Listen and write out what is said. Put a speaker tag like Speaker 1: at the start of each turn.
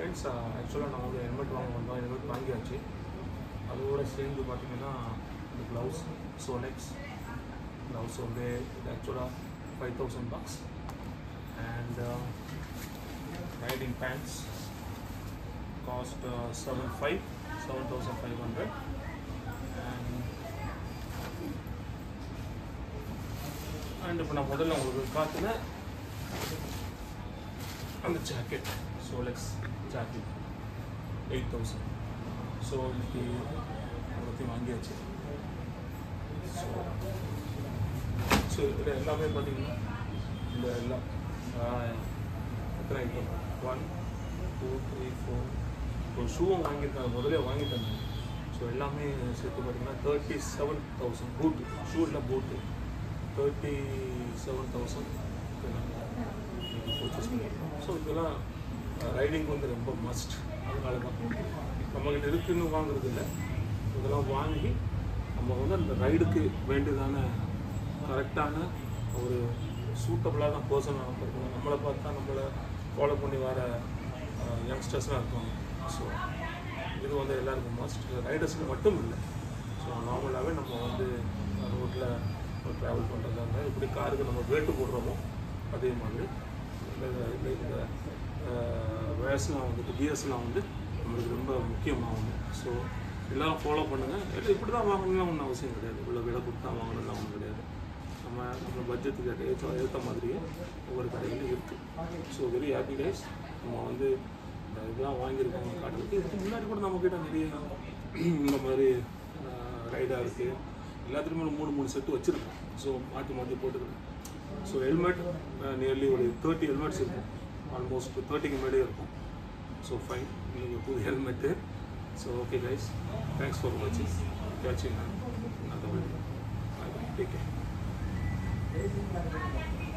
Speaker 1: friends ஆக்சுவலாக நான் வந்து ஹெல்மெட் வாங்க வந்தோம் ஹெல்மெட் வாங்கியாச்சு அதோட சேர்ந்து பார்த்தீங்கன்னா இந்த க்ளவுஸ் சோனெக்ஸ் க்ளவுஸ் வந்து இது ஆக்சுவலாக five thousand bucks and riding pants cost seven five seven thousand five hundred and and இப்போ நான் முதல்ல உங்களுக்கு காட்டின அந்த ஜாக்கெட் சோலெக்ஸ் ஜாக்கெட் எயிட் தௌசண்ட் ஸோ இன்னைக்கு எல்லாத்தையும் வாங்கியாச்சு ஸோ ஸோ இதில் எல்லாமே பார்த்தீங்கன்னா இந்த எல்லாம் ஆஹ், எத்தனை item one two three four இப்போ ஷூவும் வாங்கியிருக்காங்க முதலே வாங்கிட்டாங்க ஸோ எல்லாமே சேர்த்து பார்த்தீங்கன்னா thirty seven thousand boot shoe இல்லை boot thirty seven thousand purchase பண்ணியிருக்கோம் ஸோ இதெல்லாம் ரைடிங் வந்து ரொம்ப மஸ்ட் அதனால தான் நம்மகிட்ட இருக்குன்னு வாங்குறது இல்லை இதெல்லாம் வாங்கி நம்ம வந்து அந்த ரைடுக்கு வேண்டியதான கரெக்டான ஒரு சூட்டபுளாக தான் பர்சனாக நம்ம இருக்கணும் நம்மளை பார்த்தா நம்மளை ஃபாலோ பண்ணி வர யங்ஸ்டர்ஸ்லாம் இருக்காங்க ஸோ இது வந்து எல்லாருக்கும் மஸ்ட் ரைடர்ஸுக்கு மட்டும் இல்லை ஸோ நார்மலாகவே நம்ம வந்து ரோட்டில் ட்ராவல் பண்ணுறதா இருந்தால் எப்படி காருக்கு நம்ம வேட்டு போடுறோமோ அதே மாதிரி இந்த இந்த இந்த வேர்ஸ்லாம் வந்துட்டு கியர்ஸ்லாம் வந்து நம்மளுக்கு ரொம்ப முக்கியமாகும் ஸோ எல்லாரும் ஃபாலோ பண்ணுங்கள் இப்படி தான் வாங்கணும்லாம் ஒன்றும் அவசியம் கிடையாது இவ்வளோ விலை கொடுத்தா வாங்கணும்லாம் ஒன்றும் கிடையாது நம்ம நம்ம பட்ஜெட்டுக்கு ஏற்ற ஏற்ற மாதிரியே ஒவ்வொரு கடையிலும் இருக்குது ஸோ வெரி ஹாப்பி கைஸ் நம்ம வந்து இந்த இதெல்லாம் வாங்கியிருக்கோம் காட்டுறதுக்கு இதுக்கு முன்னாடி கூட நம்மக்கிட்ட நிறைய இந்த மாதிரி ரைடாக இருக்குது எல்லாத்துலேயுமே ஒரு மூணு மூணு செட்டு வச்சுருக்கோம் ஸோ மாற்றி மாற்றி போட்டுக்கிறேன் ஸோ ஹெல்மெட் நியர்லி ஒரு தேர்ட்டி ஹெல்மெட்ஸ் இருக்கும் ஆல்மோஸ்ட் தேர்ட்டிக்கு மேலே இருக்கும் ஸோ ஃபைன் இன்னைக்கு புது helmet so okay guys thanks for வாட்சிங் வாட்சிங் நான் டேக் கேர்